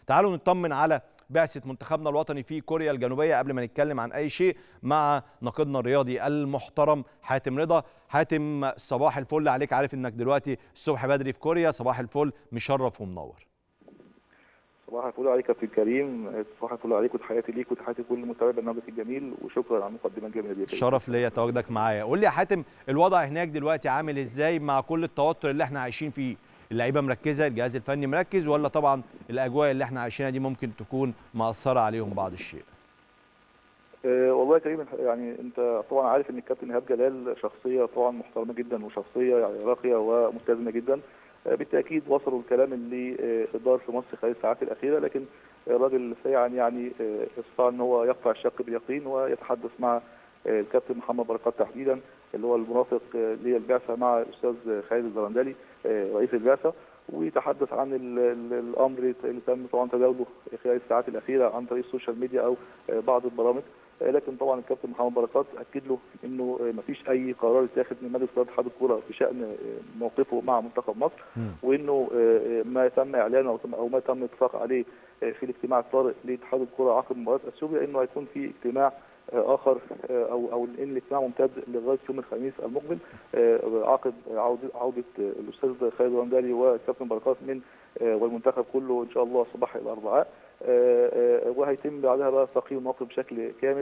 تعالوا نطمن على بعثه منتخبنا الوطني في كوريا الجنوبيه قبل ما نتكلم عن اي شيء مع ناقدنا الرياضي المحترم حاتم رضا حاتم صباح الفل عليك عارف انك دلوقتي الصبح بدري في كوريا صباح الفل مشرف ومنور صباح الفل عليك يا كابتن كريم صباح الفل عليك وتحياتي ليك وتحياتي لكل متابع برنامجك الجميل وشكرا على المقدمه الجميله دي شرف ليا تواجدك معايا قول لي يا حاتم الوضع هناك دلوقتي عامل ازاي مع كل التوتر اللي احنا عايشين فيه اللعيبه مركزه الجهاز الفني مركز ولا طبعا الاجواء اللي احنا عايشينها دي ممكن تكون مأثره عليهم بعض الشيء أه والله يا كريم يعني انت طبعا عارف ان الكابتن ايهاب جلال شخصيه طبعا محترمه جدا وشخصيه يعني راقيه وملتزمه جدا أه بالتاكيد وصلوا الكلام اللي أه دار في مصر خلال الساعات الاخيره لكن الراجل سريعا يعني استطاع ان هو يقطع الشك باليقين ويتحدث مع الكابتن محمد بركات تحديدا اللي هو المرافق للبعثه مع الاستاذ خالد الزرندلي رئيس البعثه ويتحدث عن الامر اللي تم طبعا تداوله خلال الساعات الاخيره عن طريق السوشيال ميديا او بعض البرامج لكن طبعا الكابتن محمد بركات اكد له انه ما فيش اي قرار اتاخد من مجلس اداره اتحاد الكوره بشان موقفه مع منتخب مصر وانه ما تم اعلانه او ما تم الاتفاق عليه في الاجتماع الطارئ لاتحاد الكوره عقب مباراه اثيوبيا انه هيكون في اجتماع اخر او او ان الاجتماع ممتد لغايه يوم الخميس المقبل عقب عوده عوده الاستاذ خالد الرندالي والكابتن بركات من والمنتخب كله ان شاء الله صباح الاربعاء وهيتم بعدها بقى تقييم الموقف بشكل كامل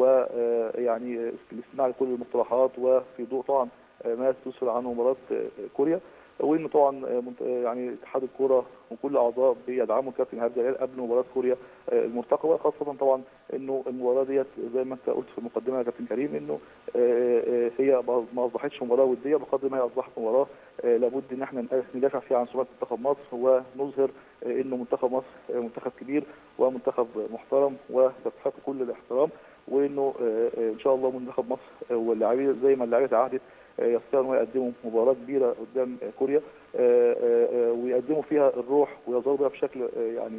ويعني الاستماع لكل المقترحات وفي ضوء طبعا ما تسفر عنه مباراه كوريا وانه طبعا يعني اتحاد الكوره وكل اعضاء بيدعموا الكابتن ايهاب جلال قبل مباراه كوريا المرتقبه خاصه طبعا انه المباراه ديت زي ما انت قلت في المقدمه يا كابتن كريم انه هي ما اصبحتش مباراه وديه بقدر ما هي اصبحت مباراه لابد ان احنا ندافع فيها عن سمعه منتخب مصر ونظهر انه منتخب مصر منتخب كبير ومنتخب محترم ويستحق كل الاحترام وانه ان شاء الله منتخب مصر واللاعبين زي ما اللاعبين تعهدت يستطيعوا ان يقدموا مباراه كبيره قدام كوريا ويقدموا فيها الروح ويظهروا بها بشكل يعني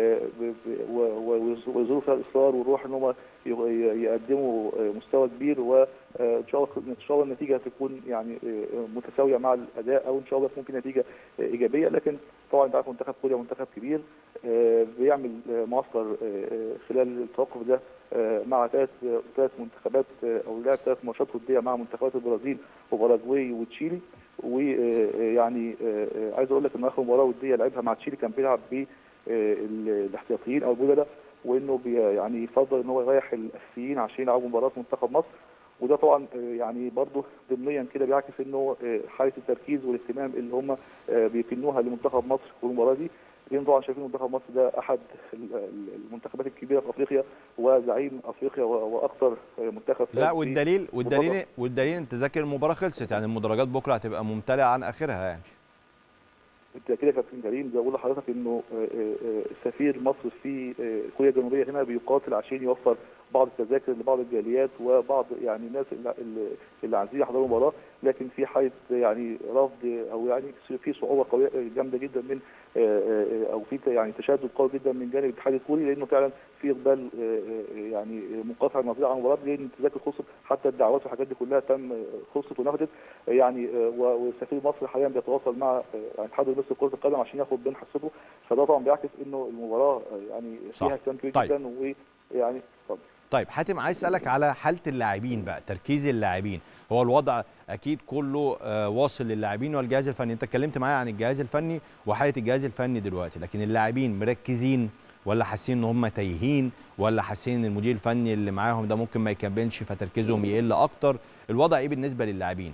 ويظهروا فيها الاصرار والروح ان هم يقدموا مستوى كبير وان شاء الله ان شاء الله النتيجه تكون يعني متساويه مع الاداء او ان شاء الله ممكن نتيجه ايجابيه لكن طبعا انت عارف منتخب كوريا منتخب كبير بيعمل معسكر خلال التوقف ده مع ثلاث ثلاث منتخبات او لعب ثلاث ماتشات وديه مع منتخبات البرازيل وباراجواي وتشيلي ويعني عايز اقول لك ان اخر مباراه وديه لعبها مع تشيلي كان بيلعب بالاحتياطيين او البدلاء وانه يعني يفضل ان هو يريح الاساسيين عشان يلعبوا مباراه منتخب مصر وده طبعا يعني برضه ضمنيا كده بيعكس انه حاله التركيز والاهتمام اللي هم بيكنوها لمنتخب مصر في المباراه دي لان طبعا شايفين منتخب مصر ده احد المنتخبات الكبيره في افريقيا وزعيم افريقيا واكثر منتخب لا والدليل والدليل والدليل انت ذاكر المباراه خلصت يعني المدرجات بكره هتبقى ممتلئه عن اخرها يعني بالتاكيد يا كابتن كريم زي بقول لحضرتك انه سفير مصر في كوريا الجنوبيه هنا بيقاتل عشان يوفر بعض التذاكر لبعض الجاليات وبعض يعني الناس اللي, اللي عايزين يحضروا المباراه لكن في حاله يعني رفض او يعني في صعوبه قويه جامده جدا من او في يعني تشدد قوي جدا من جانب الاتحاد الكوري لانه فعلا في اقبال يعني منقطع النظير عن المباراه لان التذاكر خلصت حتى الدعوات والحاجات دي كلها تم خلصت ونفذت يعني وسفير مصر حاليا بيتواصل مع الاتحاد المصري لكره القدم عشان ياخد بين حصته فده طبعا بيعكس انه المباراه يعني فيها اهتمام كبير طيب. جدا ويعني اتفضل طيب حاتم عايز اسالك على حاله اللاعبين بقى تركيز اللاعبين هو الوضع اكيد كله آه واصل للاعبين والجهاز الفني انت اتكلمت معايا عن الجهاز الفني وحاله الجهاز الفني دلوقتي لكن اللاعبين مركزين ولا حاسين ان هم تايهين ولا حاسين ان المدير الفني اللي معاهم ده ممكن ما يكملش فتركيزهم يقل اكتر الوضع ايه بالنسبه للاعبين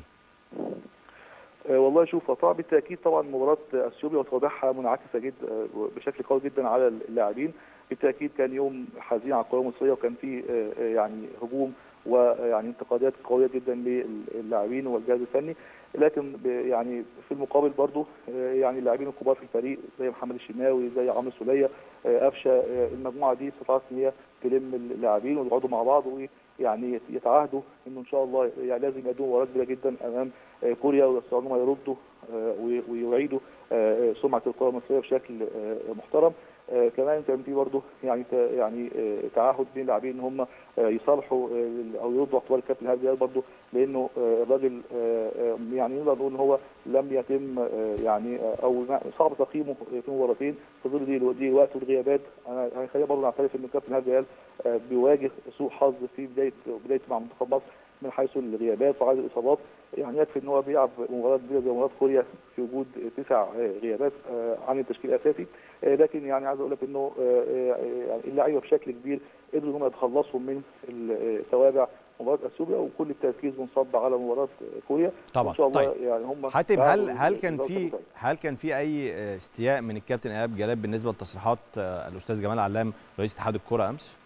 أه والله شوف طبعا بالتاكيد طبعا مباراه اثيوبيا وتوضيحها منعكسه جدا بشكل قوي جدا على اللاعبين بالتاكيد كان يوم حزين على القوى المصريه وكان في يعني هجوم ويعني انتقادات قويه جدا للاعبين والجهاز الفني لكن يعني في المقابل برضه يعني اللاعبين الكبار في الفريق زي محمد الشناوي زي عمرو سوليه قفشه المجموعه دي استطاعت ان هي تلم اللاعبين ويقعدوا مع بعض ويعني يتعاهدوا انه ان شاء الله يعني لازم يقدموا مباراه كبيره جدا امام كوريا ويستطيعوا يردوا ويعيدوا سمعه الكره المصريه بشكل محترم آه كمان كان في برضه يعني يعني آه تعهد بين اللاعبين ان هم آه يصالحوا او يردوا اقوال الكابتن ايهاب جلال برضه لانه الراجل يعني نقدر نقول ان هو لم يتم يعني او صعب تقييمه في مباراتين في ظل دي دي الوقت والغيابات انا خلينا برضه نعترف ان الكابتن ايهاب جلال بيواجه سوء حظ في بدايه بدايه مع منتخب مصر من حيث الغيابات وعدد الاصابات يعني يكفي ان هو بيلعب مباراه كبيره زي مباراه كوريا في وجود تسع غيابات عن التشكيل الاساسي لكن يعني عايز اقول لك انه يعني اللعيبه بشكل كبير قدروا ان هم يتخلصوا من التوابع مباراه اثيوبيا وكل التركيز منصب على مباراه كوريا طبعا ان شاء الله طيب. يعني هم حاتم هل هل كان في هل كان في اي استياء من الكابتن ايهاب جلال بالنسبه لتصريحات الاستاذ جمال علام رئيس اتحاد الكره امس؟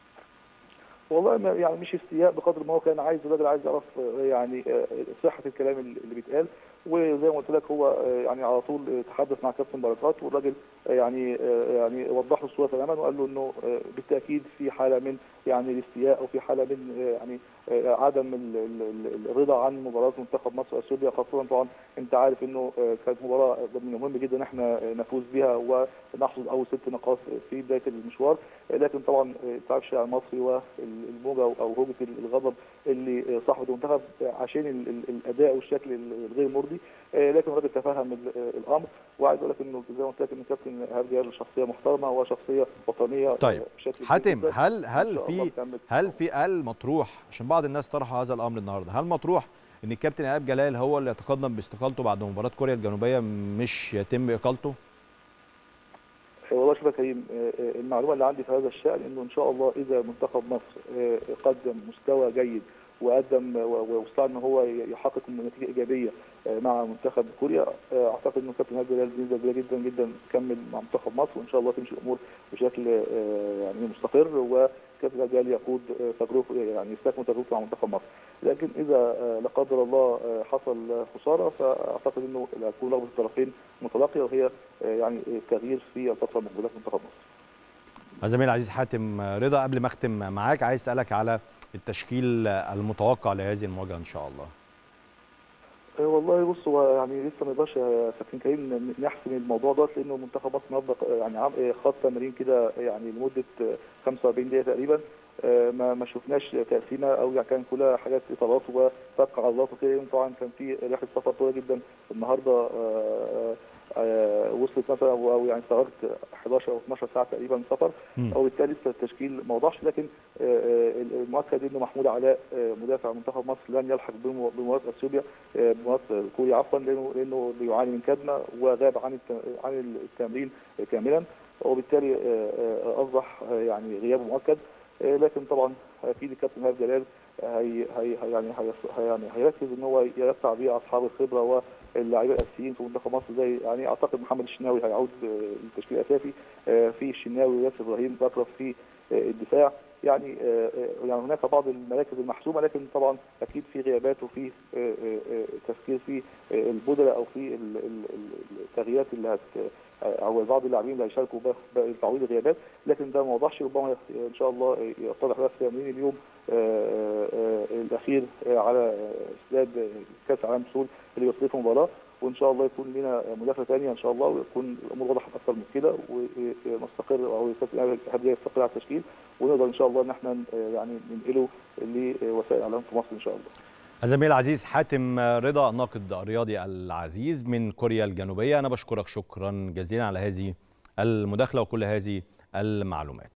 والله يعني مش استياء بقدر ما هو كان عايز الراجل عايز يعرف يعني صحه الكلام اللي بيتقال وزي ما قلت لك هو يعني على طول تحدث مع كابتن بركات والراجل يعني يعني وضح له الصوره تماما وقال له انه بالتاكيد في حاله من يعني الاستياء او في حاله من يعني عدم الرضا عن مباراه منتخب مصر واثيوبيا خاصه طبعا انت عارف انه كانت مباراه من المهم جدا ان احنا نفوز بها ونحصد اول ست نقاط في بدايه المشوار لكن طبعا تعب الشارع المصري والموجه او هوجه الغضب اللي صاحبه المنتخب عشان الاداء والشكل الغير مرضي لكن الراجل تفهم الامر وعايز اقول لك انه زي ما قلت لك ان الكابتن ايهاب جلال شخصيه محترمه وشخصيه وطنيه طيب بشكل حاتم هل هل في هل في هل مطروح عشان بعض الناس طرحوا هذا الامر النهارده هل مطروح ان الكابتن ايهاب جلال هو اللي يتقدم باستقالته بعد مباراه كوريا الجنوبيه مش يتم اقالته؟ والله شوف يا كريم المعلومه اللي عندي في هذا الشان انه ان شاء الله اذا منتخب مصر قدم مستوى جيد وقدم واستطاع ان هو يحقق نتيجه ايجابيه مع منتخب كوريا اعتقد انه كابتن هادي جلال بنسبه كبيره جدا جدا كمل مع منتخب مصر وان شاء الله تمشي الامور بشكل يعني مستقر وكابتن هادي جلال يقود تجربه يعني يستكمل تجربته مع منتخب مصر لكن اذا لا قدر الله حصل خساره فاعتقد انه هتكون رغبه الطرفين متلاقيه وهي يعني التغيير في الفتره المقبله في منتخب مصر. زميل العزيز حاتم رضا قبل ما اختم معاك عايز اسالك على التشكيل المتوقع لهذه المواجهه ان شاء الله والله بص هو يعني لسه ما يقدرش يا كابتن كريم نحسم الموضوع ده لانه منتخب مصر النهارده يعني خاض تمارين كده يعني لمده 45 دقيقه تقريبا ما ما شفناش تقسيمه او يعني كان كلها حاجات اطارات وفك عضلات وكده طبعا كان في رحله سفر طويله جدا النهارده وصلت مثلا او يعني استغرقت 11 او 12 ساعه تقريبا سفر وبالتالي لسه التشكيل ما وضحش لكن المؤكد انه محمود علاء مدافع منتخب مصر لن يلحق بمباراه اثيوبيا بمباراه كوريا عفوا لانه لانه بيعاني من كدمه وغاب عن عن التمرين كاملا وبالتالي اصبح يعني غيابه مؤكد لكن طبعا اكيد الكابتن هيثم جلال هي هي يعني هي يعني هيركز ان هو يرفع بيه اصحاب الخبره واللاعبين الاساسيين في منتخب مصر زي يعني اعتقد محمد الشناوي هيعود للتشكيل الاساسي في الشناوي وياسر ابراهيم بكره في الدفاع يعني يعني هناك بعض المراكز المحسومه لكن طبعا اكيد في غيابات وفي تفكير في البدلاء او في التغييرات اللي هت او بعض اللاعبين اللي هيشاركوا بتعويض الغيابات لكن ده ما وضحش ربما ان شاء الله يتضح بس في تمرين اليوم الاخير على استاد كاس العالم سول اللي بيستضيف المباراه وان شاء الله يكون لنا مدافع ثانيه ان شاء الله ويكون الامور وضحت اكثر من كده ونستقر او الكابتن يستقر على التشكيل ونقدر ان شاء الله ان احنا يعني ننقله لوسائل الاعلام في مصر ان شاء الله. الزميل العزيز حاتم رضا الناقد الرياضي العزيز من كوريا الجنوبيه انا بشكرك شكرا جزيلا على هذه المداخله وكل هذه المعلومات.